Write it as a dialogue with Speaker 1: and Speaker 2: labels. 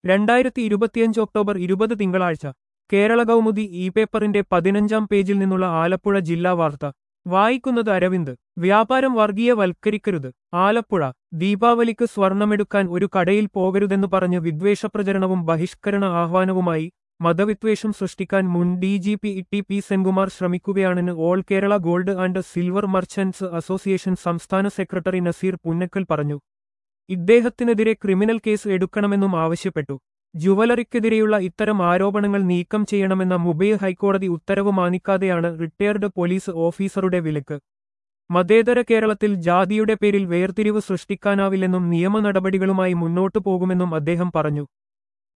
Speaker 1: രണ്ടായിരത്തി ഇരുപത്തിയഞ്ച് ഒക്ടോബർ ഇരുപത് തിങ്കളാഴ്ച കേരള കൗമുദി ഇ പേപ്പറിന്റെ പതിനഞ്ചാം പേജിൽ നിന്നുള്ള ആലപ്പുഴ ജില്ലാ വാർത്ത വായിക്കുന്നത് അരവിന്ദ് വ്യാപാരം വർഗീയവൽക്കരിക്കരുത് ആലപ്പുഴ ദീപാവലിക്ക് സ്വർണമെടുക്കാൻ ഒരു കടയിൽ പോകരുതെന്ന് പറഞ്ഞ് വിദ്വേഷപ്രചരണവും ബഹിഷ്കരണ ആഹ്വാനവുമായി മതവിദ്വേഷം സൃഷ്ടിക്കാൻ മുൻ D G P T P Senkumar ശ്രമിക്കുകയാണെന്ന് all Kerala gold and silver merchants association സംസ്ഥാന സെക്രട്ടറി നസീർ പുന്നക്കൽ പറഞ്ഞു ഇദ്ദേഹത്തിനെതിരെ ക്രിമിനൽ കേസ് എടുക്കണമെന്നും ആവശ്യപ്പെട്ടു ജുവലറിക്കെതിരെയുള്ള ഇത്തരം ആരോപണങ്ങൾ നീക്കം ചെയ്യണമെന്ന മുംബൈ ഹൈക്കോടതി ഉത്തരവ് മാനിക്കാതെയാണ് റിട്ടയർഡ് പോലീസ് ഓഫീസറുടെ വിലക്ക് മതേതര കേരളത്തിൽ ജാതിയുടെ പേരിൽ വേർതിരിവ് സൃഷ്ടിക്കാനാവില്ലെന്നും നിയമ നടപടികളുമായി മുന്നോട്ടു പോകുമെന്നും അദ്ദേഹം പറഞ്ഞു